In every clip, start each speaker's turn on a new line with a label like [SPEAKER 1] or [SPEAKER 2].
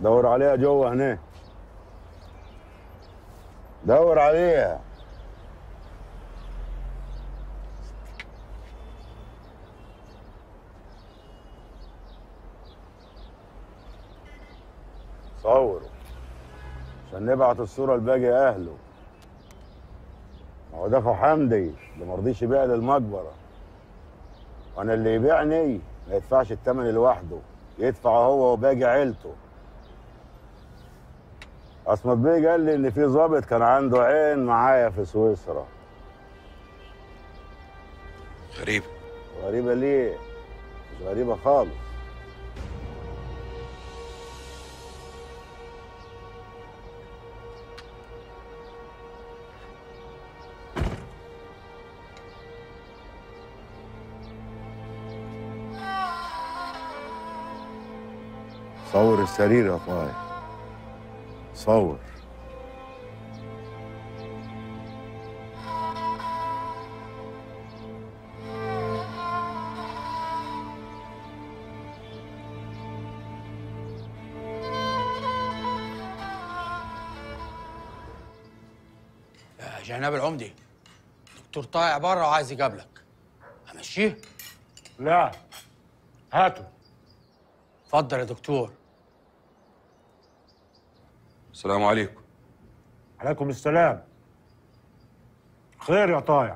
[SPEAKER 1] دور عليها جوه هنا دور عليها صوروا عشان نبعت الصورة لباقي أهله ما هو ده أخو حمدي اللي مرضيش يبيع للمقبرة وأنا اللي يبيعني ما يدفعش التمن لوحده يدفع هو وباقي عيلته أصمت بيه قال لي إن في ظابط كان عنده عين معايا في سويسرا
[SPEAKER 2] غريب
[SPEAKER 1] غريبة ليه؟ مش غريبة خالص صور السرير يا طاير صور
[SPEAKER 3] يا جناب العمدي دكتور طائع بره وعايز يقابلك امشيه
[SPEAKER 4] لا هاتوا
[SPEAKER 3] اتفضل يا دكتور
[SPEAKER 2] السلام عليكم
[SPEAKER 4] عليكم السلام خير يا طايع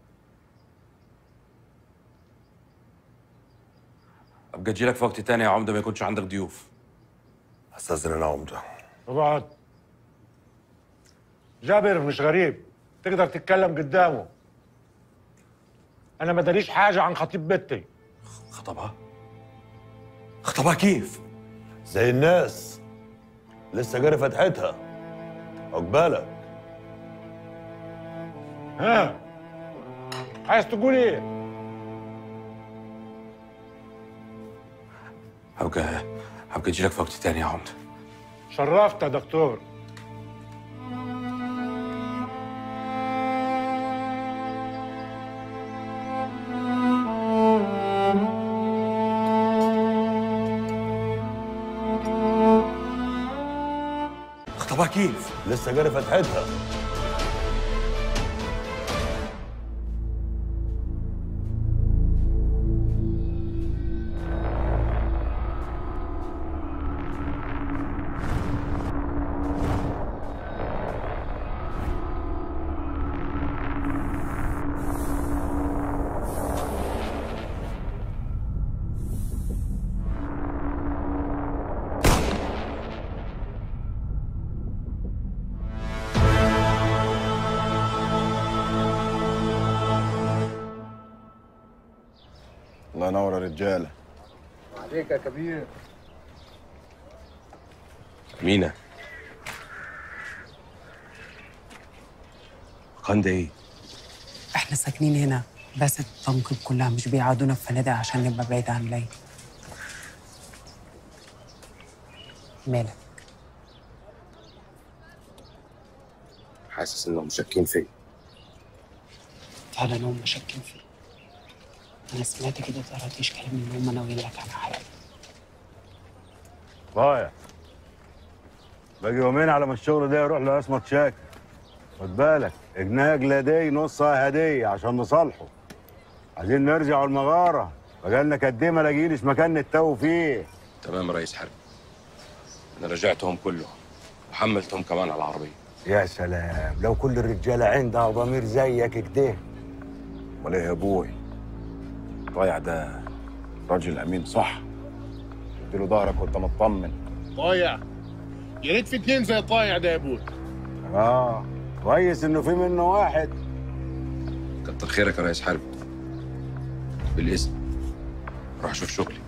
[SPEAKER 2] ابقى اجي لك في وقت تاني يا عمده ما يكونش عندك ضيوف
[SPEAKER 5] استاذن انا عمده
[SPEAKER 4] اقعد جابر مش غريب تقدر تتكلم قدامه انا ما داريش حاجه عن خطيب بنتي
[SPEAKER 2] خطبها خطبها كيف
[SPEAKER 5] زي الناس لسه جاري فتحتها عقبالك
[SPEAKER 4] ها عايز تقول ايه
[SPEAKER 2] هبقى هبقى اجي لك في وقت تاني يا عمده
[SPEAKER 4] شرفت يا دكتور
[SPEAKER 2] خطبها كيف
[SPEAKER 5] لسه جاري فتحتها
[SPEAKER 1] الله ينور يا رجاله
[SPEAKER 6] عليك يا كبير
[SPEAKER 2] مينا قند ايه
[SPEAKER 7] احنا ساكنين هنا بس التنقيب كلها مش بيقعدونا في فنادق عشان نبقى بعيد عن العين مالك
[SPEAKER 2] حاسس انهم شاكين فيا
[SPEAKER 7] فعلا هم شاكين فيه انا سمعت كده طرطيش كلام ان هم ناويين لك على حاجه
[SPEAKER 1] ضايع باقي يومين على ما الشغل ده يروح لعصمت شاكر خد بالك جنيه جلادي نصها هديه عشان نصالحه عايزين نرجع المغاره بقالنا قد ايه ما لاقيينش مكان نتو فيه
[SPEAKER 2] تمام يا ريس حرب انا رجعتهم كلهم وحملتهم كمان على العربيه
[SPEAKER 1] يا سلام لو كل الرجاله عندها ضمير زيك كده
[SPEAKER 8] امال ايه يا ابوي ضايع ده راجل امين صح اديله ظهرك وانت مطمن
[SPEAKER 6] طايع يا ريت في اتنين زي طايع ده يا ابوي
[SPEAKER 1] اه كويس انه في منه واحد
[SPEAKER 2] كتر خيرك يا ريس حرب بالاذن روح اشوف شغلي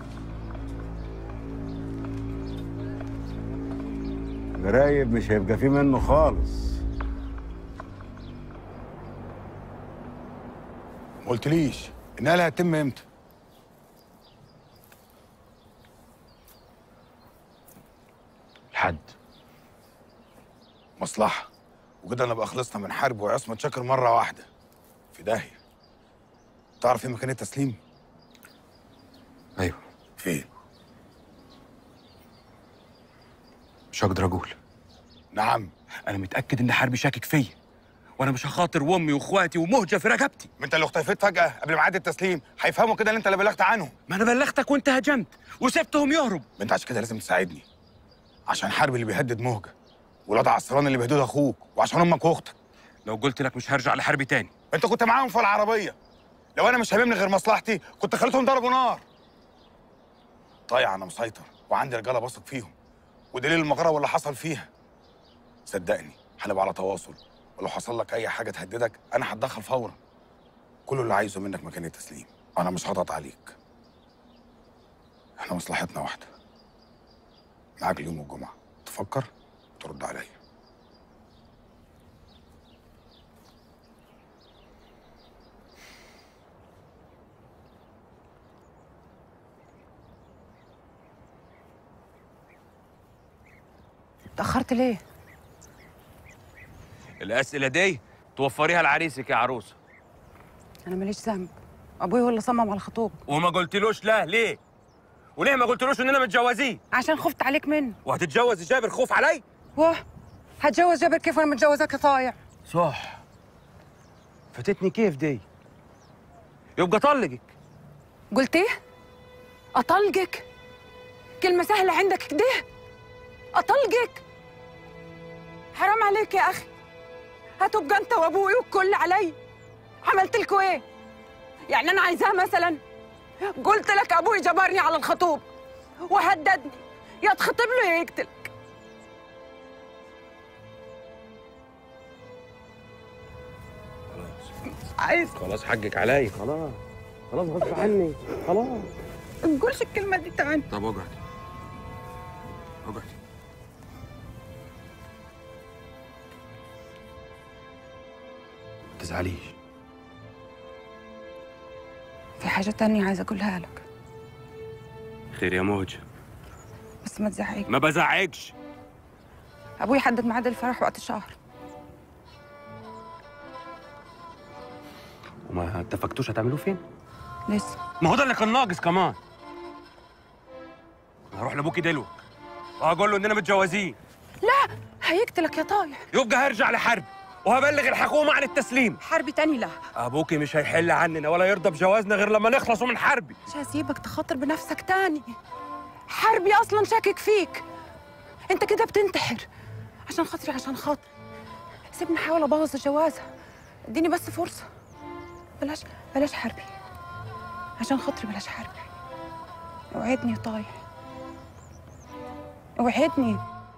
[SPEAKER 1] قرايب مش هيبقى في منه خالص
[SPEAKER 8] ما قلتليش النقله هتتم امتى
[SPEAKER 2] الحد
[SPEAKER 8] مصلحه وكده نبقى خلصنا من حرب وعصمة شاكر مره واحده في داهيه تعرف ايه مكان التسليم
[SPEAKER 2] ايوه
[SPEAKER 8] فين
[SPEAKER 9] مش هقدر اقول
[SPEAKER 8] نعم
[SPEAKER 9] انا متاكد ان حربي شاكك فيا وانا مش هخاطر وامي واخواتي ومهجه في رقبتي
[SPEAKER 8] ما انت لو اختفيت فجاه قبل ميعاد التسليم هيفهموا كده ان انت اللي بلغت عنهم
[SPEAKER 9] ما انا بلغتك وانت هجمت وسبتهم يهرب
[SPEAKER 8] ما انت عشان كده لازم تساعدني عشان حرب اللي بيهدد مهجه ولاد عصران اللي بيهددوا اخوك وعشان امك واختك
[SPEAKER 9] لو قلت لك مش هرجع لحربي تاني
[SPEAKER 8] انت كنت معاهم في العربيه لو انا مش هاممني غير مصلحتي كنت خليتهم ضربوا نار طايع انا مسيطر وعندي رجاله بثق فيهم ودليل المغاره واللي حصل فيها صدقني هنبقى على تواصل ولو حصل لك اي حاجه تهددك انا هتدخل فورا كل اللي عايزه منك مكان التسليم انا مش هضغط عليك احنا مصلحتنا واحده معاك اليوم والجمعه تفكر وترد عليا
[SPEAKER 7] تأخرت ليه؟
[SPEAKER 9] الاسئله دي توفريها لعريسك يا عروسه
[SPEAKER 7] أنا ماليش ذنب أبوي هو اللي صمم على الخطوبة
[SPEAKER 9] وما قلتلوش لا ليه وليه ما قلتلوش اننا متجوزين
[SPEAKER 7] عشان خفت عليك منه
[SPEAKER 9] وهتتجوز جابر خوف علي
[SPEAKER 7] واه هتجوز جابر كيف وأنا متجوزاك يا طايع
[SPEAKER 9] صح فاتتني كيف دي يبقى طلقك
[SPEAKER 7] قلت إيه؟ أطلقك كلمة سهلة عندك كده أطلقك حرام عليك يا أخي هتبقى أنت وأبوي والكل علي عملت لكوا إيه؟ يعني أنا عايزاه مثلا قلت لك أبوي جبرني على الخطوب وهددني يا تخطب له يا يقتلك عايز
[SPEAKER 9] خلاص حقك علي خلاص خلاص غصب عني خلاص
[SPEAKER 7] ما تقولش الكلمة دي تاني
[SPEAKER 9] طب اقعد اقعد ما تزعليش
[SPEAKER 7] في حاجة تانية عايزة أقولها لك
[SPEAKER 9] خير يا موج
[SPEAKER 7] بس ما تزعقني
[SPEAKER 9] ما بزعجش
[SPEAKER 7] أبوي حدد ميعاد الفرح وقت الشهر
[SPEAKER 9] وما اتفقتوش هتعملوه فين
[SPEAKER 7] لسه
[SPEAKER 9] ما هو ده اللي كان ناقص كمان هروح لابوكي دلوك وهقول له اننا متجوزين
[SPEAKER 7] لا هيقتلك يا طايع
[SPEAKER 9] يبقى هرجع لحرب وهبلغ الحكومه عن التسليم
[SPEAKER 7] حربي تاني لا
[SPEAKER 9] ابوكي مش هيحل عننا ولا يرضى بجوازنا غير لما نخلصوا من حربي
[SPEAKER 7] مش هسيبك تخاطر بنفسك تاني حربي اصلا شاكك فيك انت كده بتنتحر عشان خاطري عشان خاطري سيبني احاول ابوظ الجوازه اديني بس فرصه بلاش بلاش حربي عشان خاطري بلاش حربي اوعدني يا طايع اوعدني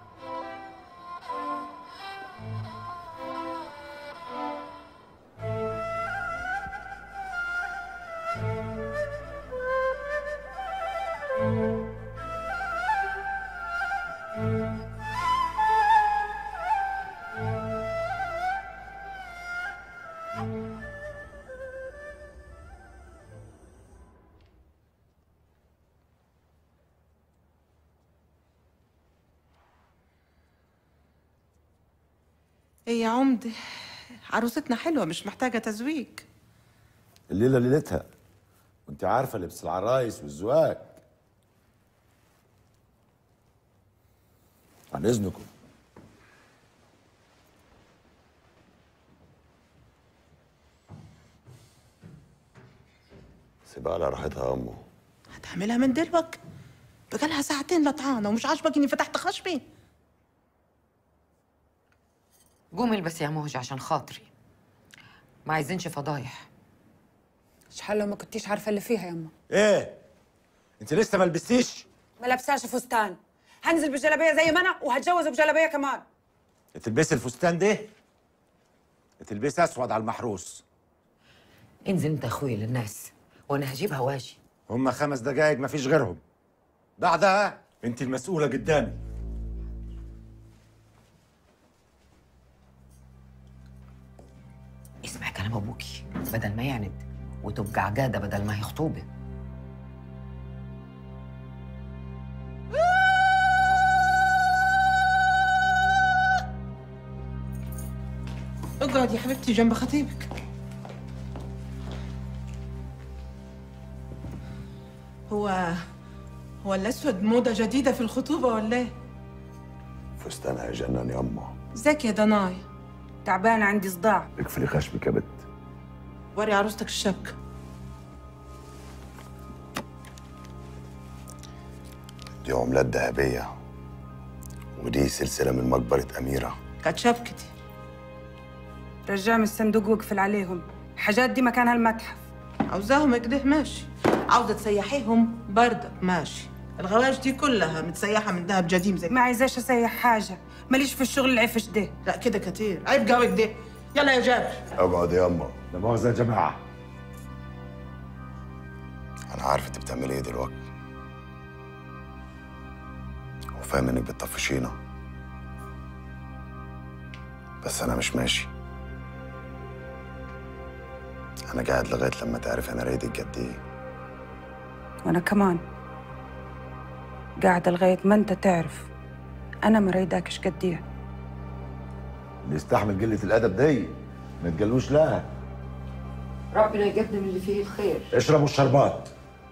[SPEAKER 10] ايه يا عمدة عروستنا حلوة مش محتاجة تزويج
[SPEAKER 1] الليله ليلتها وانت عارفه لبس العرايس والزواج عن اذنكم سيبها على راحتها يا امه
[SPEAKER 10] هتعملها من دلوك بقالها ساعتين لطعانة ومش عاجبك اني فتحت خشبي
[SPEAKER 11] قومي البس يا موج عشان خاطري ما عايزينش فضايح
[SPEAKER 7] شحال لو ما كنتيش عارفه اللي فيها يما
[SPEAKER 12] ايه انت لسه ما لبستيش
[SPEAKER 7] ما لابساش فستان هنزل بجلابيه زي ما انا وهتجوز بجلابيه كمان
[SPEAKER 12] تلبسي الفستان ده تلبسي اسود على المحروس
[SPEAKER 11] انزل انت اخويا للناس وانا هجيبها واجي
[SPEAKER 12] هما خمس دقايق ما فيش غيرهم بعدها انت المسؤوله قدامي
[SPEAKER 11] اسمع كلام ابوكي بدل ما يعند وتبقى عجاده بدل ما هي خطوبه
[SPEAKER 10] اقعد يا حبيبتي جنب خطيبك هو هو الاسود موضة جديدة في الخطوبة ولا ايه؟
[SPEAKER 5] فستانها يجنن يما
[SPEAKER 10] ازيك يا دناي
[SPEAKER 7] تعبانة عندي صداع
[SPEAKER 5] اقفلي خشمك يا بت
[SPEAKER 10] وري عروستك الشبكة
[SPEAKER 5] دي عملات ذهبية ودي سلسلة من مقبرة أميرة
[SPEAKER 10] كانت شبكتي
[SPEAKER 7] رجع من الصندوق واقفل عليهم الحاجات دي مكانها المتحف
[SPEAKER 10] عاوزاهم كده ماشي عاوزة تسيحيهم بردك ماشي الغواش دي كلها متسيحة من ذهب جديم زي
[SPEAKER 7] ما عايزاش اسيح حاجة ماليش في الشغل العفش ده
[SPEAKER 10] لا كده كتير عيب قوي كده يلا يا جابر
[SPEAKER 5] اقعد يما
[SPEAKER 12] لا مؤاخذة يا جماعة
[SPEAKER 5] أنا عارف أنت بتعملي إيه دلوقتي وفاهم إنك بتطفشينا بس أنا مش ماشي أنا قاعد لغاية لما تعرف أنا رايدك قد إيه
[SPEAKER 7] وانا كمان قاعدة لغاية ما انت تعرف انا ما رايداكش قد ايه
[SPEAKER 12] اللي يستحمل قلة الأدب دي ما تقلوش لا
[SPEAKER 11] ربنا يقدم اللي فيه الخير
[SPEAKER 12] اشربوا الشربات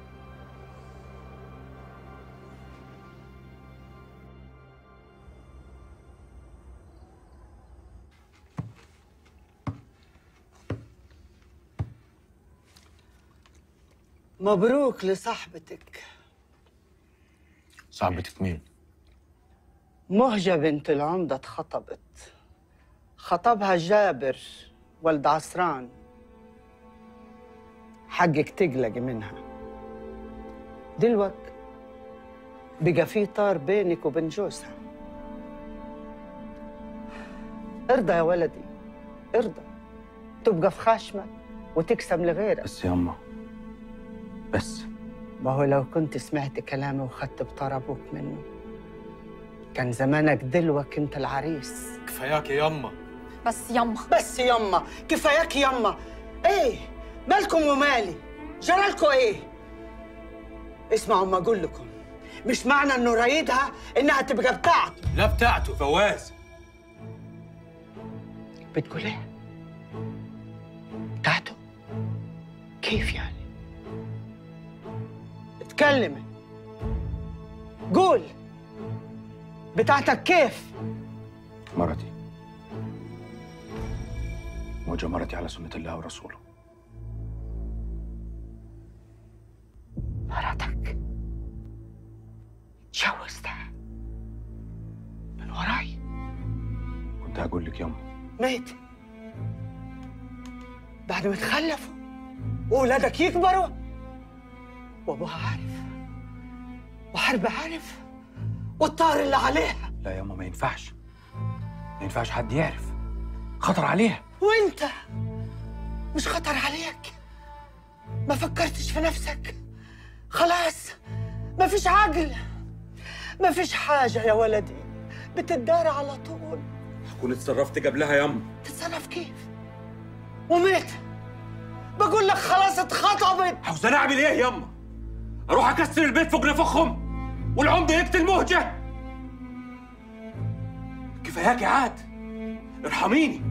[SPEAKER 13] مبروك لصاحبتك
[SPEAKER 9] صاحبتك مين؟
[SPEAKER 13] مهجة بنت العمدة اتخطبت خطبها جابر ولد عصران حقك تقلقي منها دلوك بقى في طار بينك وبين جوزها ارضى يا ولدي ارضى تبقى في خشمك وتقسم لغيرك
[SPEAKER 9] بس يما بس
[SPEAKER 13] ما هو لو كنت سمعت كلامي وخدت بطار ابوك منه كان زمانك دلوك انت العريس
[SPEAKER 9] كفاياك يا يما
[SPEAKER 13] بس يما بس يما كفاياك يما ايه مالكم ومالي جرالكم ايه اسمعوا ما اقول لكم مش معنى انه رايدها انها تبقى بتاعته
[SPEAKER 9] لا بتاعته فواز
[SPEAKER 13] بتقول ايه بتاعته كيف يعني اتكلمي قول بتاعتك كيف
[SPEAKER 9] مرتي موجة مرتي على سنة الله ورسوله
[SPEAKER 13] مراتك اتجوزتها من وراي
[SPEAKER 9] كنت هقول لك يما
[SPEAKER 13] ميت بعد ما تخلفوا وولادك يكبروا وابوها عارف وحرب عارف والطار اللي عليها
[SPEAKER 9] لا يما ما ينفعش ما ينفعش حد يعرف خطر عليها
[SPEAKER 13] وانت مش خطر عليك ما فكرتش في نفسك خلاص ما فيش عقل ما فيش حاجة يا ولدي بتدار على طول
[SPEAKER 9] كنت اتصرفت قبلها يما
[SPEAKER 13] تتصرف كيف وميت بقول لك خلاص اتخطبت
[SPEAKER 9] عاوزاني اعمل ايه يما اروح اكسر البيت فوق نفخهم والعمده يقتل مهجه كفاياك يا عاد ارحميني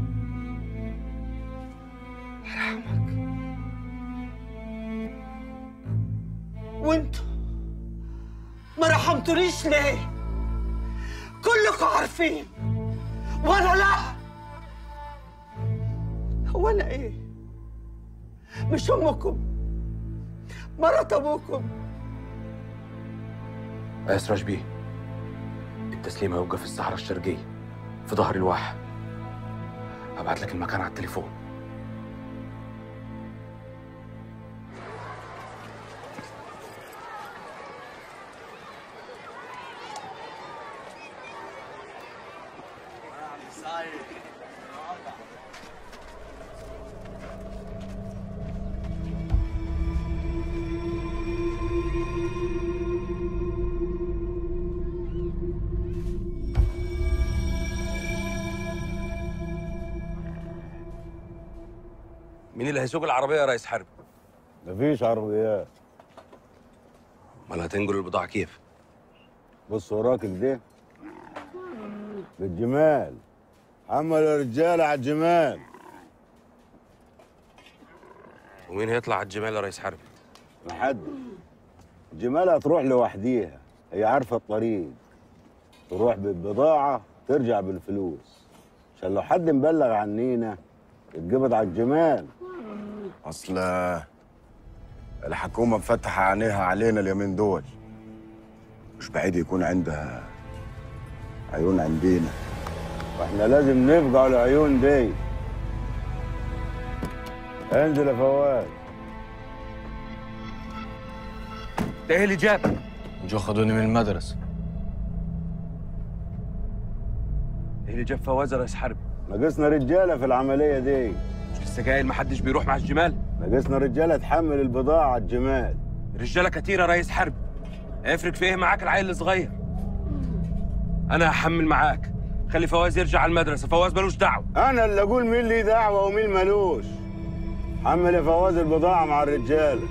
[SPEAKER 13] وانتوا ما رحمتونيش ليه كلكم عارفين وانا لا هو انا ايه مش امكم مرات ابوكم
[SPEAKER 9] اسرج بيه التسليم هيبقى في الصحراء الشرقيه في ظهر الواحة هبعت لك المكان على التليفون مين اللي هيسوق العربيه يا ريس حرب
[SPEAKER 1] مفيش عربيات
[SPEAKER 9] امال هتنقل البضاعه كيف
[SPEAKER 1] بص وراك كده بالجمال حملوا الرجاله على الجمال
[SPEAKER 9] ومين هيطلع على الجمال يا ريس حرب
[SPEAKER 1] محدش الجمال هتروح لوحديها هي عارفه الطريق تروح بالبضاعه ترجع بالفلوس عشان لو حد مبلغ عنينا يتقبض على الجمال
[SPEAKER 5] اصل الحكومه مفتحه عينيها علينا اليومين دول مش بعيد يكون عندها عيون عندنا
[SPEAKER 1] واحنا لازم نفقع العيون دي انزل يا فواز
[SPEAKER 9] ده ايه اللي جابك؟ جو خدوني من المدرسة ايه اللي جاب فواز يا رئيس حرب؟
[SPEAKER 1] ناقصنا رجاله في العمليه دي
[SPEAKER 9] مش لسه قايل محدش بيروح مع الجمال؟
[SPEAKER 1] ناقصنا رجاله تحمل البضاعه على الجمال
[SPEAKER 9] رجالة كتيرة يا رئيس حرب هيفرق في ايه معاك العيل الصغير؟ أنا هحمل معاك خلي فواز يرجع على المدرسة فواز ملوش دعوة
[SPEAKER 1] انا اللي اقول مين ليه دعوه ومين ملوش حمل يا فواز البضاعه مع الرجاله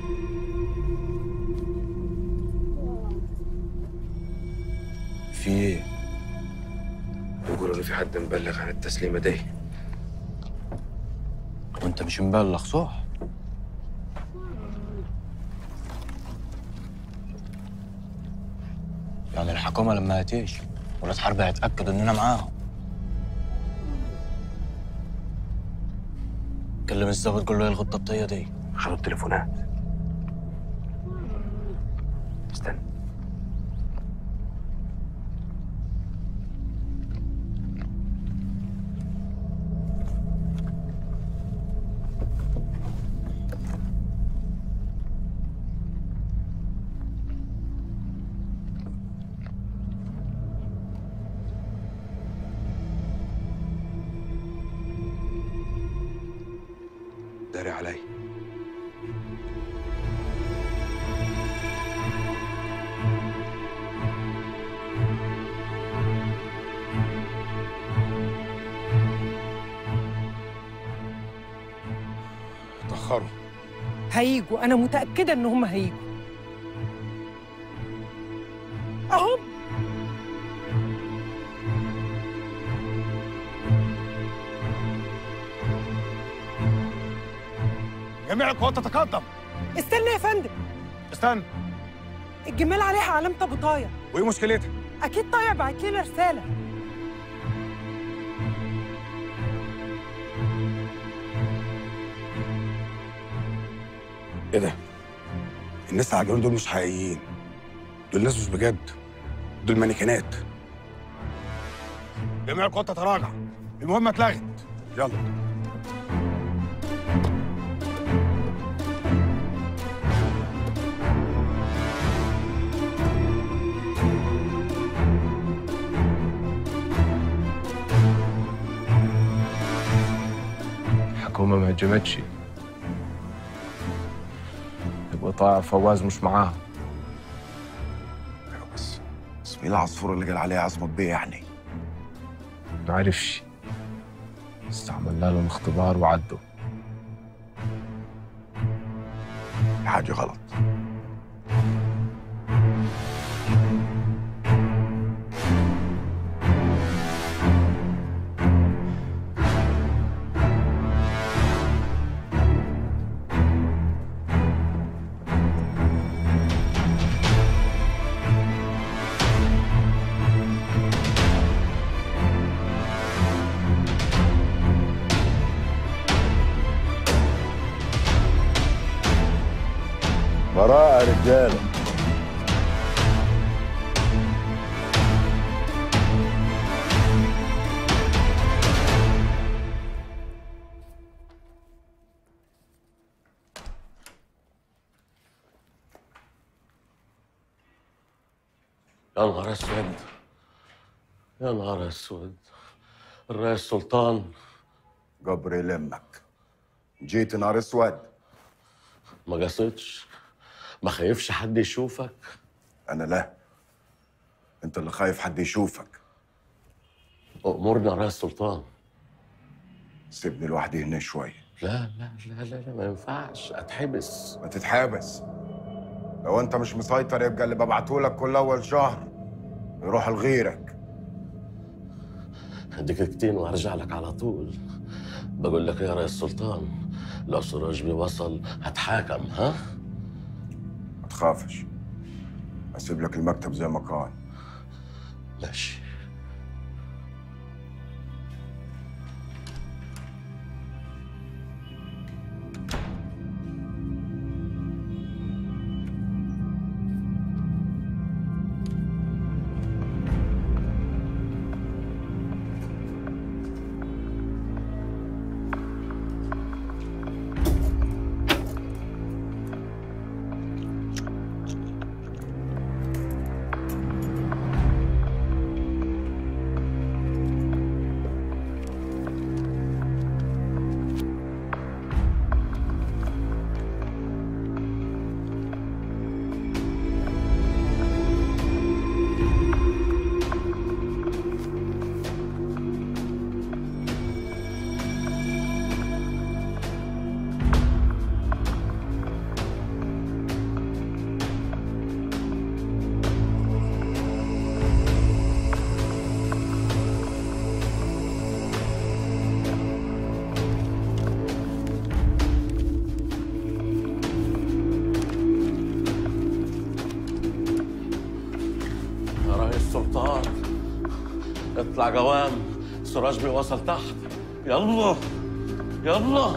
[SPEAKER 2] في ايه؟ بيقولوا ان في حد مبلغ عن التسليمه دي
[SPEAKER 9] وانت مش مبلغ صح؟ يعني الحكومة لما هتيجي ولاد حرب هيتأكدوا إننا معاهم كلم الظابط قول له يلغي الضبطية دي
[SPEAKER 2] خدوا التليفونات استنى داري علي
[SPEAKER 8] اتاخروا
[SPEAKER 13] هيجوا انا متاكده ان هم هيجوا اهم
[SPEAKER 8] جميع القوات تتقدم
[SPEAKER 13] استنى يا فندم
[SPEAKER 8] استنى
[SPEAKER 13] الجمال عليها علامه ابو طايع
[SPEAKER 8] وايه مشكلتها
[SPEAKER 13] اكيد طايع بعت لنا رساله
[SPEAKER 8] ايه ده الناس اللي عجبوني دول مش حقيقيين دول ناس مش بجد دول مانيكانات جميع القوات تتراجع المهمه اتلغت يلا
[SPEAKER 9] الحكومة ما هجمتش يبقى طايع فواز مش معاهم
[SPEAKER 5] بس بس مين العصفور اللي قال عليه عصمت بيه يعني
[SPEAKER 9] ما عرفش استعملنا لهم اختبار وعدوا
[SPEAKER 5] في حاجه غلط
[SPEAKER 1] براءه رجاله
[SPEAKER 14] يا نهار اسود يا نهار اسود الرئيس سلطان
[SPEAKER 5] جبر يلمك جيت نهار اسود
[SPEAKER 14] ما قصدش ما خايفش حد يشوفك
[SPEAKER 5] انا لا انت اللي خايف حد يشوفك
[SPEAKER 14] امورنا يا رئيس سلطان
[SPEAKER 5] سيبني لوحدي هنا شويه
[SPEAKER 14] لا لا لا لا, لا ما ينفعش اتحبس
[SPEAKER 5] ما تتحابس لو انت مش مسيطر يبقى اللي ببعتهولك كل اول شهر يروح لغيرك
[SPEAKER 14] دقيقتين وهرجع لك على طول بقول لك يا رئيس سلطان لو سراج بيه وصل هتحاكم ها
[SPEAKER 5] ما تخافش اسيب لك المكتب زي ما كان
[SPEAKER 14] ماشي اطلع جوام سراج بيوصل تحت يلا يلا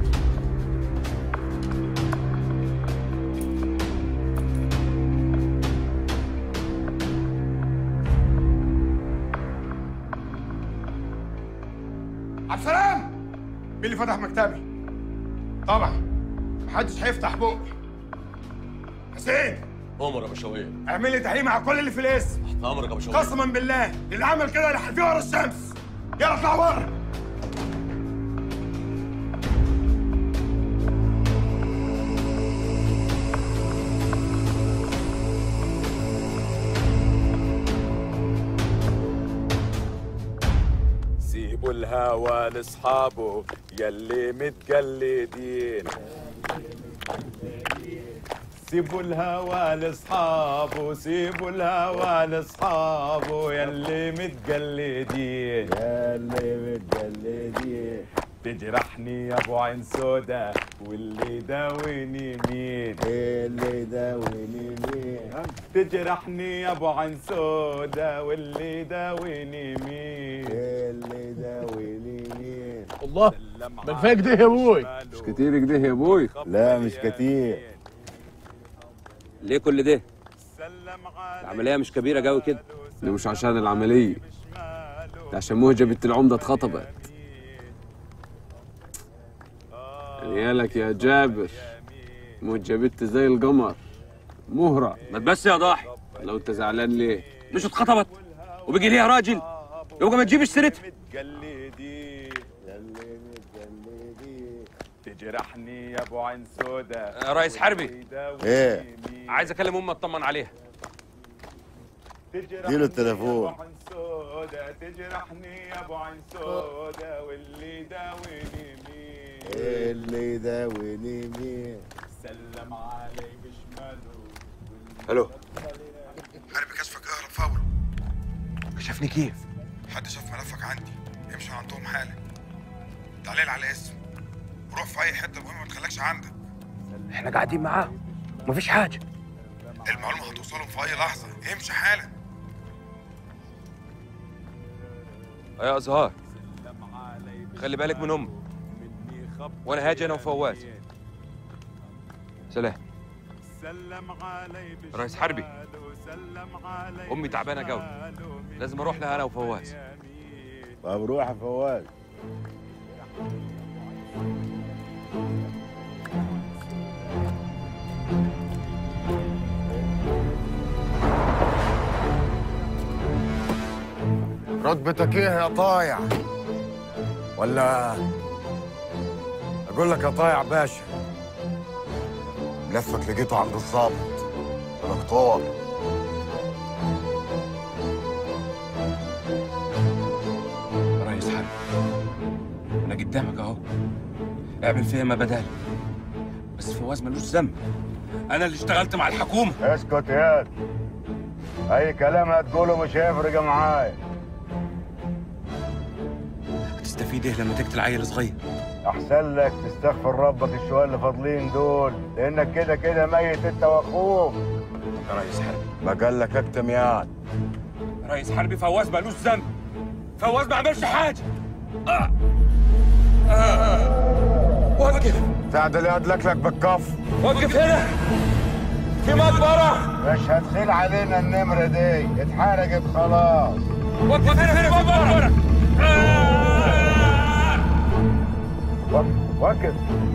[SPEAKER 8] عبد السلام مين اللي فتح مكتبي؟ طبعا محدش هيفتح بقي حسين
[SPEAKER 14] عمر يا بشوية
[SPEAKER 8] اعمل لي تحقيق مع كل اللي في الاسم
[SPEAKER 14] تحت امرك يا بشوية
[SPEAKER 8] قسما بالله اللي عمل كده اللي فيه ورا الشمس يلا اطلع بره
[SPEAKER 15] سيبوا الهوى لاصحابه يلي متجلدين سيبوا الهوى لاصحابه سيبوا الهوى لاصحابه يلي متجلدين يلي متجلدين تجرحني يا ابو عين سودا واللي داويني مين اللي داويني مين تجرحني يا ابو عين سودا واللي داويني مين اللي داويني مين
[SPEAKER 6] الله ما كفايه كده يا ابوي
[SPEAKER 16] مش كتير كده يا ابوي
[SPEAKER 15] لا مش كتير
[SPEAKER 9] ليه كل ده؟ العملية مش كبيرة قوي كده
[SPEAKER 16] ده مش عشان العملية ده عشان مهجة بنت العمدة اتخطبت عيالك يا جابر مهجة بنت زي القمر مهرة
[SPEAKER 9] ما بس يا ضاحي
[SPEAKER 16] لو انت زعلان ليه
[SPEAKER 9] مش اتخطبت وبيجي ليها راجل يبقى ما تجيبش سيرتها
[SPEAKER 15] متجلدين يلي متجلدين تجرحني يا ابو عين سودا
[SPEAKER 9] يا ريس حربي
[SPEAKER 5] ايه
[SPEAKER 9] عايز اكلم امي اطمن عليها
[SPEAKER 5] اديله التليفون
[SPEAKER 15] سودا تجرحني يا ابو عين سودا واللي داويني مين
[SPEAKER 5] اللي يداويني مين
[SPEAKER 15] سلم علي بشماله
[SPEAKER 8] الو حرب كشفك اهرب فورا
[SPEAKER 9] كشفني كيف؟
[SPEAKER 8] حد شاف ملفك عندي امشي عندهم حالا تعليل على الاسم روح في اي حته المهم ما تخليكش عندك
[SPEAKER 9] احنا قاعدين معاه مفيش حاجة
[SPEAKER 8] المعلومه هتوصلهم في اي لحظه امشي حالا
[SPEAKER 9] يا ازهار خلي بالك من امي وانا هاجي انا وفواز سلام
[SPEAKER 15] سلم علي
[SPEAKER 9] رئيس حربي
[SPEAKER 15] سلم علي
[SPEAKER 9] امي تعبانه قوي لازم اروح لها انا وفواز
[SPEAKER 5] طب روح يا فواز
[SPEAKER 12] رتبتك ايه يا طايع ولا اقول لك يا طايع باشا
[SPEAKER 5] ملفك لقيته عند الظابط دكتور
[SPEAKER 9] رئيس حرب انا قدامك اهو اعمل فيا ما بدال بس فواز ملوش ذنب انا اللي اشتغلت مع الحكومه
[SPEAKER 1] اسكت ياد اي كلام هتقوله مش هيفرق معايا
[SPEAKER 9] هتستفيد ايه لما تقتل عيل صغير
[SPEAKER 1] احسن لك تستغفر ربك الشوية اللي فاضلين دول لانك كده كده ميت انت واخوك
[SPEAKER 9] يا رئيس حرب
[SPEAKER 5] ما قال لك اكتم ياد
[SPEAKER 9] رئيس حربي فواز ملوش ذنب فواز ما عملش حاجه آه. وقف
[SPEAKER 5] تعدل ياد لك لك بالكف
[SPEAKER 9] وقف هنا في مقبره
[SPEAKER 1] مش هتخيل علينا النمرة دي اتحرقت خلاص
[SPEAKER 9] وقف هنا في مقبره
[SPEAKER 1] وقف وقف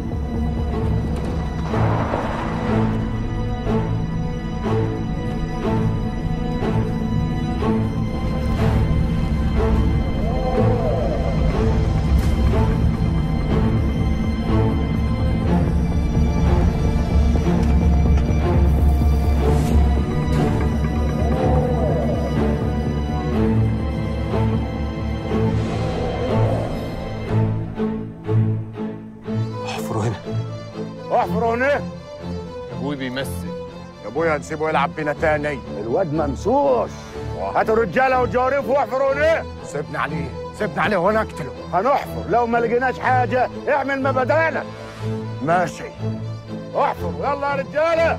[SPEAKER 9] احفروا هنا
[SPEAKER 1] احفروا هنا
[SPEAKER 15] ابوي بيمثل
[SPEAKER 5] يا ابويا هنسيبه يلعب بينا تاني
[SPEAKER 1] الواد ممسوش هاتوا الرجاله والجواريف واحفروا هنا
[SPEAKER 12] سيبني عليه سيبني عليه وانا اقتله
[SPEAKER 1] هنحفر لو ما لقيناش حاجه اعمل ما بدالك
[SPEAKER 12] ماشي
[SPEAKER 1] احفر يلا يا رجاله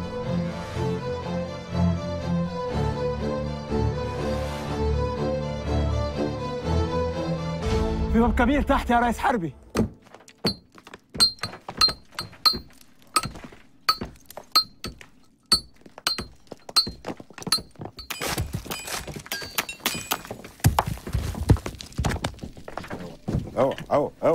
[SPEAKER 17] في باب كبير تحت يا ريس حربي
[SPEAKER 5] اهو اهو اهو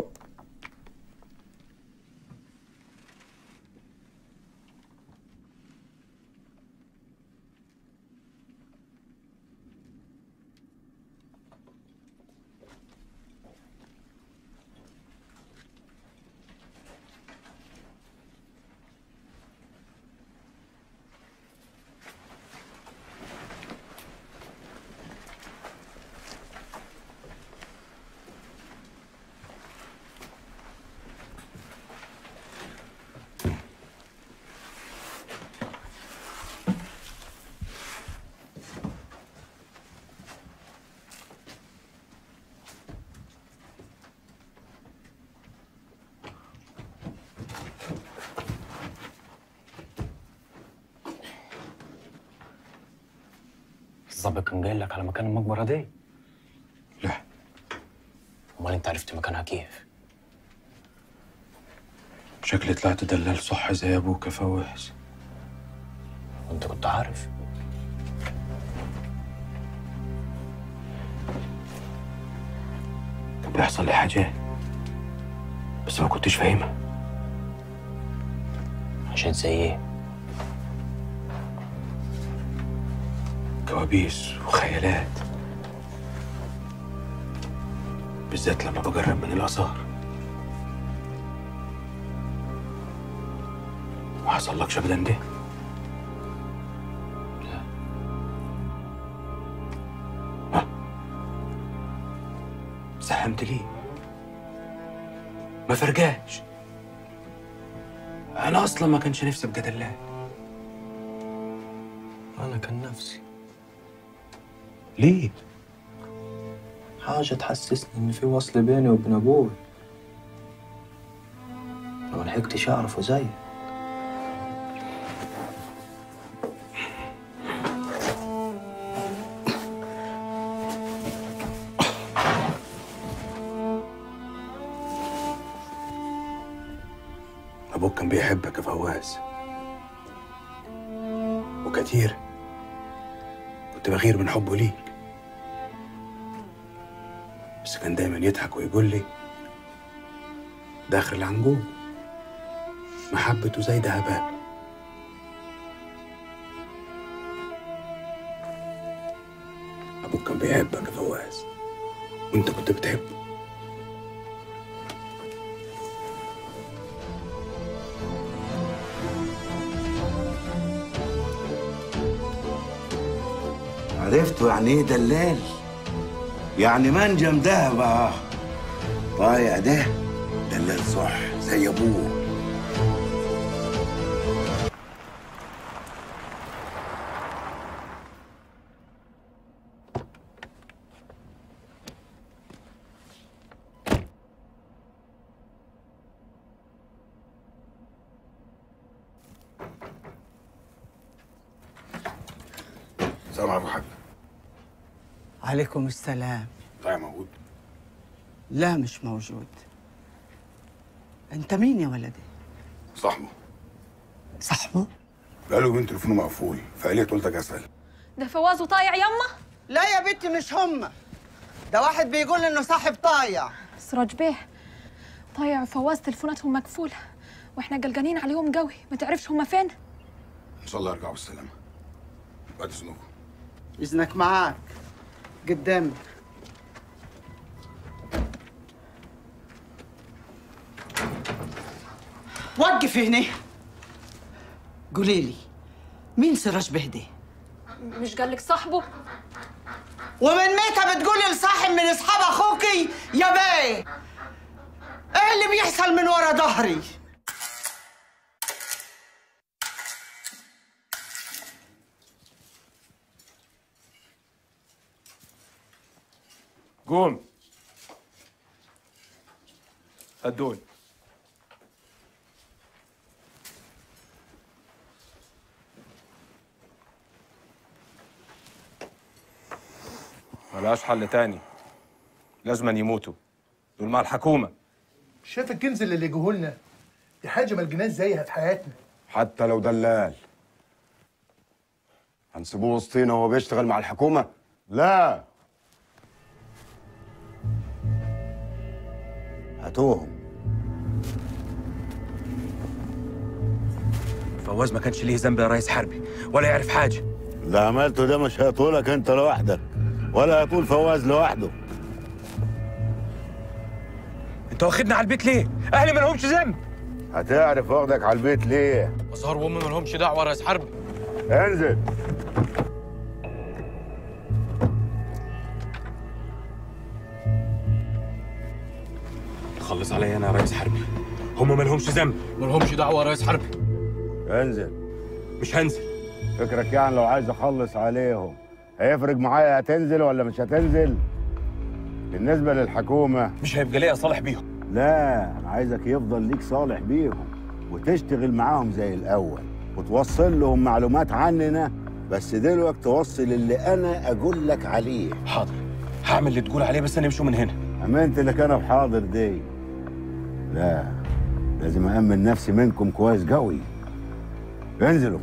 [SPEAKER 18] الظابط كان قايل لك على مكان المقبرة دي؟
[SPEAKER 2] لا
[SPEAKER 18] امال انت عرفت مكانها كيف؟
[SPEAKER 2] شكلي طلعت دلال صح زي ابوك يا فواز
[SPEAKER 18] وانت كنت عارف؟
[SPEAKER 2] كان بيحصل لي حاجات بس ما كنتش فاهمها
[SPEAKER 18] عشان زي ايه؟
[SPEAKER 2] كوابيس وخيالات بالذات لما بقرب من الآثار ما حصلكش أبدا ده لا ساهمت ليه ما فرجاش أنا أصلا ما كانش نفسي أبقى دلال
[SPEAKER 18] انا كان نفسي
[SPEAKER 2] ليه؟
[SPEAKER 18] حاجة تحسسني إن في وصل بيني وبين أبوي لو ملحقتش أعرفه زيك
[SPEAKER 2] أبوك كان بيحبك يا فواز وكتير كنت بغير من حبه ليك بس كان دايما يضحك ويقول لي ده آخر العنقود محبته زي دهبات أبوك كان بيحبك يا فواز وأنت كنت بتحبه
[SPEAKER 19] عرفتوا يعني ايه دلال يعني منجم دهب اه طايع ده دلال صح زي ابوه
[SPEAKER 8] السلام عليكم حاج
[SPEAKER 13] عليكم السلام
[SPEAKER 8] طيب موجود
[SPEAKER 13] لا مش موجود انت مين يا ولدي
[SPEAKER 8] صاحبه
[SPEAKER 13] صاحبه
[SPEAKER 8] بقاله يومين تليفونه مقفول فقال لي قلت لك اسال
[SPEAKER 20] ده فواز وطايع يما
[SPEAKER 13] لا يا بنتي مش هم ده واحد بيقول انه صاحب طايع
[SPEAKER 20] سراج بيه طايع وفواز تليفوناتهم مقفولة واحنا قلقانين عليهم قوي ما تعرفش هما فين
[SPEAKER 8] ان شاء الله يرجعوا بالسلامه بعد اذنكم
[SPEAKER 13] اذنك معاك قدامي وقف هنا قولي لي مين سراج بهدي
[SPEAKER 20] مش قالك صاحبه
[SPEAKER 13] ومن متى بتقولي لصاحب من اصحاب اخوكي يا بيه ايه اللي بيحصل من ورا ظهري
[SPEAKER 16] قوم هدول ملهاش حل تاني لازم يموتوا
[SPEAKER 9] دول مع الحكومه
[SPEAKER 21] شايف الكنز اللي لجوه لنا دي حاجه ما لقيناش زيها في حياتنا
[SPEAKER 5] حتى لو دلال هنسيبوه وسطينا وهو بيشتغل مع الحكومة؟
[SPEAKER 1] لا هاتوهم
[SPEAKER 9] فواز ما كانش ليه ذنب يا ريس حربي ولا يعرف حاجه
[SPEAKER 1] اللي عملته ده مش هيطولك انت لوحدك ولا هيطول فواز لوحده
[SPEAKER 9] انت واخدنا على البيت ليه؟ اهلي ما لهمش ذنب
[SPEAKER 1] هتعرف واخدك على البيت ليه
[SPEAKER 3] أزهر وأمي ما لهمش دعوة يا ريس حربي
[SPEAKER 1] انزل
[SPEAKER 9] خلص عليا انا يا ريس حربي هم ما لهمش ذنب
[SPEAKER 3] ما لهمش دعوة يا ريس حربي
[SPEAKER 1] انزل
[SPEAKER 9] مش هنزل
[SPEAKER 1] فكرك يعني لو عايز اخلص عليهم هيفرق معايا هتنزل ولا مش هتنزل بالنسبه للحكومه
[SPEAKER 9] مش هيبقى ليا صالح بيهم
[SPEAKER 1] لا انا عايزك يفضل ليك صالح بيهم وتشتغل معاهم زي الاول وتوصل لهم معلومات عننا بس دلوقتي توصل اللي انا اقول لك عليه
[SPEAKER 9] حاضر هعمل اللي تقول عليه بس نمشوا من هنا
[SPEAKER 1] امنت لك انا بحاضر دي لا لازم أأمن نفسي منكم كويس قوي انزلوا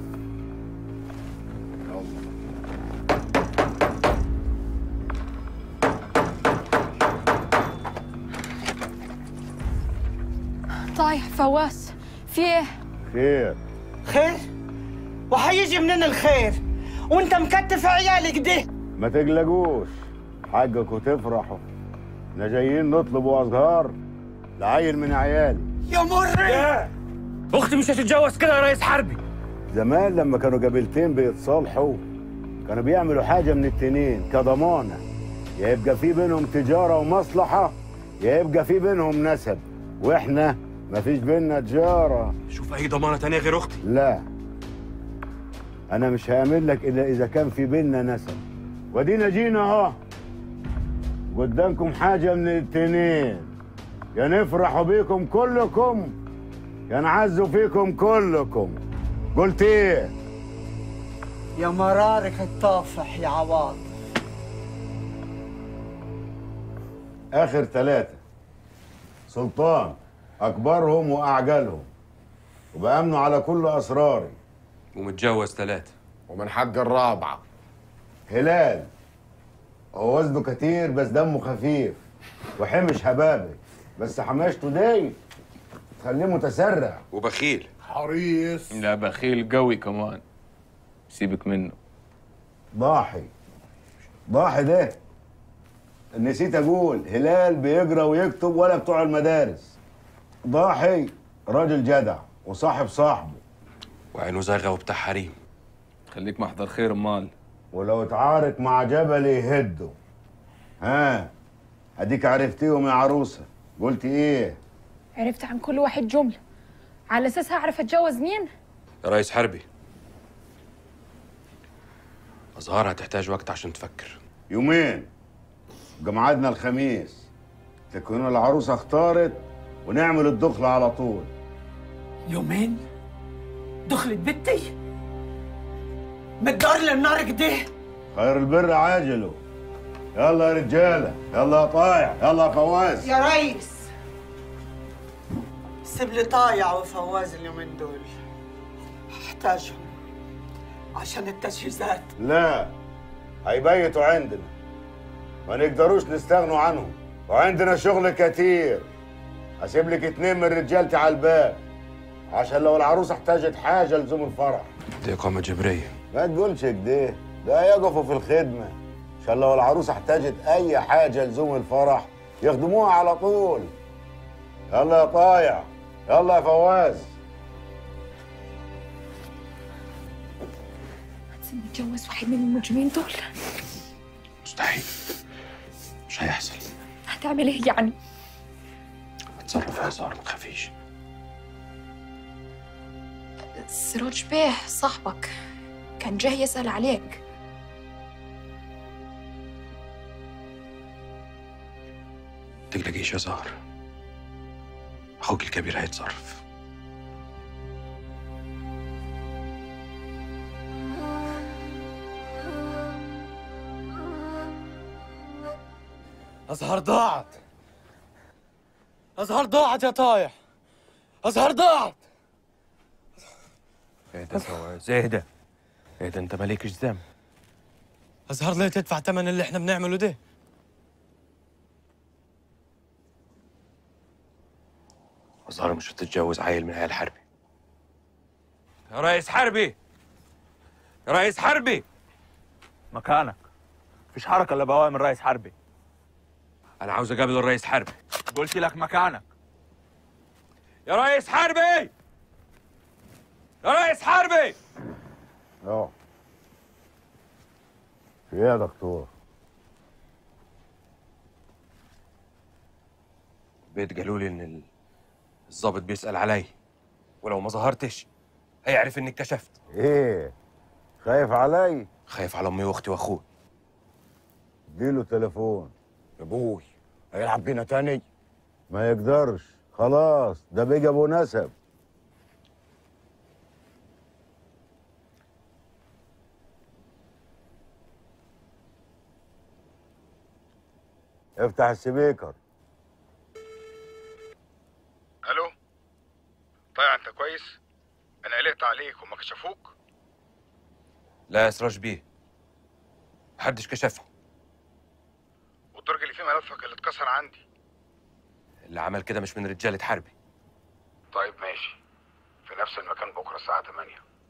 [SPEAKER 20] طايح فواز في ايه؟
[SPEAKER 1] خير
[SPEAKER 13] خير وهيجي منين الخير وانت مكتف عيالك دي
[SPEAKER 1] ما تقلقوش حقكم تفرحوا احنا جايين نطلبوا ازهار لعيل من عيالي
[SPEAKER 13] يا مري
[SPEAKER 9] اختي مش هتتجوز كده يا ريس حربي
[SPEAKER 1] زمان لما كانوا قبيلتين بيتصالحوا كانوا بيعملوا حاجة من التنين كضمانة يا يبقى في بينهم تجارة ومصلحة يا يبقى في بينهم نسب واحنا مفيش بينا تجارة
[SPEAKER 9] شوف اي ضمانه تانية غير اختي
[SPEAKER 1] لا انا مش هعمل لك الا اذا كان في بينا نسب ودينا جينا اهو قدامكم حاجة من التنين يا نفرحوا بيكم كلكم يا نعزوا فيكم كلكم قلت ايه
[SPEAKER 13] يا مرارك الطافح يا عواض
[SPEAKER 1] اخر ثلاثة سلطان اكبرهم واعجلهم وبامنوا على كل اسراري
[SPEAKER 9] ومتجوز ثلاثه
[SPEAKER 5] ومن حق الرابعة
[SPEAKER 1] هلال هو وزنه كتير بس دمه خفيف وحمش هبابي بس حماشته دي تخليه متسرع
[SPEAKER 9] وبخيل
[SPEAKER 1] حريص
[SPEAKER 16] لا بخيل قوي كمان سيبك منه
[SPEAKER 1] ضاحي ضاحي ده نسيت اقول هلال بيقرا ويكتب ولا بتوع المدارس ضاحي راجل جدع وصاحب صاحبه
[SPEAKER 9] وعينه زاغه وبتاع حريم
[SPEAKER 16] خليك محضر خير امال
[SPEAKER 1] ولو اتعارك مع جبل يهده ها اديك عرفتيهم يا عروسه قلت ايه
[SPEAKER 20] عرفت عن كل واحد جملة على أساسها أعرف أتجوز مين؟
[SPEAKER 9] يا ريس حربي أزهار هتحتاج وقت عشان تفكر
[SPEAKER 1] يومين يبقى ميعادنا الخميس تكون العروسه اختارت ونعمل الدخله على طول
[SPEAKER 13] يومين دخلت بنتي متدار للنار كده
[SPEAKER 1] خير البر عاجله يلا يا رجاله يلا يا طايع يلا يا فواز
[SPEAKER 13] يا ريس سيب لي طايع وفواز اليومين دول احتاجهم عشان التجهيزات
[SPEAKER 1] لا هيبيتوا عندنا ما نقدروش نستغنوا عنهم وعندنا شغل كتير هسيب لك اتنين من رجالتي على الباب عشان لو العروسه احتاجت حاجه لزوم الفرح
[SPEAKER 9] دي إقامة جبرية
[SPEAKER 1] ما تقولش كده ده يقفوا في الخدمه عشان لو العروسه احتاجت اي حاجه لزوم الفرح يخدموها على طول يلا يا طايع يلا يا فواز
[SPEAKER 20] هتسيبني أتجوز واحد من المجرمين دول
[SPEAKER 9] مستحيل مش هيحصل
[SPEAKER 20] هتعمل إيه يعني؟
[SPEAKER 9] اتصرف يا زهر ما تخافيش
[SPEAKER 20] سراج بيه صاحبك كان جاي يسأل عليك
[SPEAKER 9] تقلقيش يا زهر أخوك الكبير هيتصرف
[SPEAKER 3] أزهر ضاعت أزهر ضاعت يا طايع أزهر ضاعت
[SPEAKER 4] اهدى فواز اهدى اهدى انت مالكش ذنب
[SPEAKER 3] أزهر ليه تدفع ثمن اللي احنا بنعمله ده
[SPEAKER 4] أزهر مش هتتجوز عيل من عيال حربي يا ريس حربي يا ريس حربي
[SPEAKER 17] مكانك مفيش حركه الا بوامر رئيس حربي
[SPEAKER 4] انا عاوز اقابل الرئيس حربي
[SPEAKER 17] قلت لك مكانك
[SPEAKER 4] يا ريس حربي يا ريس حربي
[SPEAKER 1] اه في ايه يا دكتور
[SPEAKER 4] البيت قالوا لي ان ال- الضابط بيسأل علي ولو ما ظهرتش هيعرف اني كشفت
[SPEAKER 1] ايه خايف علي
[SPEAKER 4] خايف على امي واختي واخوي
[SPEAKER 1] اديله تليفون
[SPEAKER 5] يا ابوي هيلعب بينا تاني
[SPEAKER 1] ما يقدرش خلاص ده بقى ابو نسب افتح السبيكر
[SPEAKER 8] الو طيب انت كويس انا قلقت عليك وما كشفوك
[SPEAKER 4] لا يا سراج بيه محدش كشفني
[SPEAKER 8] والدرج اللي فيه ملفك اللي اتكسر عندي
[SPEAKER 4] اللي عمل كده مش من رجالة حربي
[SPEAKER 8] طيب ماشي في نفس المكان بكره الساعه 8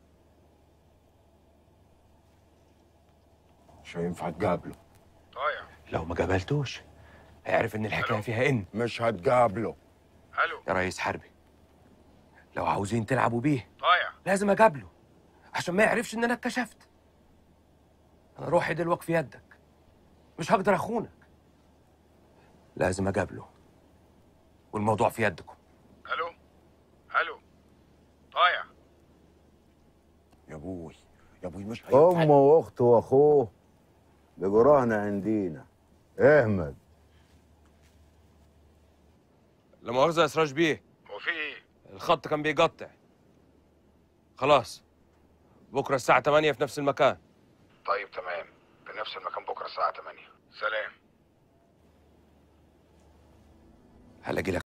[SPEAKER 5] مش هينفع تقابله
[SPEAKER 8] طايع
[SPEAKER 4] لو ما قابلتوش هيعرف ان الحكايه فيها ان
[SPEAKER 5] مش هتقابله
[SPEAKER 8] الو
[SPEAKER 4] يا ريس حربي لو عاوزين تلعبوا بيه
[SPEAKER 8] طايع
[SPEAKER 4] لازم اقابله عشان ما يعرفش ان انا اتكشفت انا روحي دلوقتي في يدك مش هقدر اخونك لازم اقابله والموضوع في يدكم
[SPEAKER 8] الو الو طايع
[SPEAKER 5] يا ابوي يا ابوي مش هينفع
[SPEAKER 1] امه واخته واخوه بقوا رهن عندينا احمد
[SPEAKER 4] لا مؤاخذه يا سراج بيه
[SPEAKER 8] هو في ايه
[SPEAKER 4] الخط كان بيقطع خلاص بكره الساعه 8 في نفس المكان
[SPEAKER 8] طيب تمام في نفس المكان بكره الساعه 8 سلام
[SPEAKER 4] هلاقي لك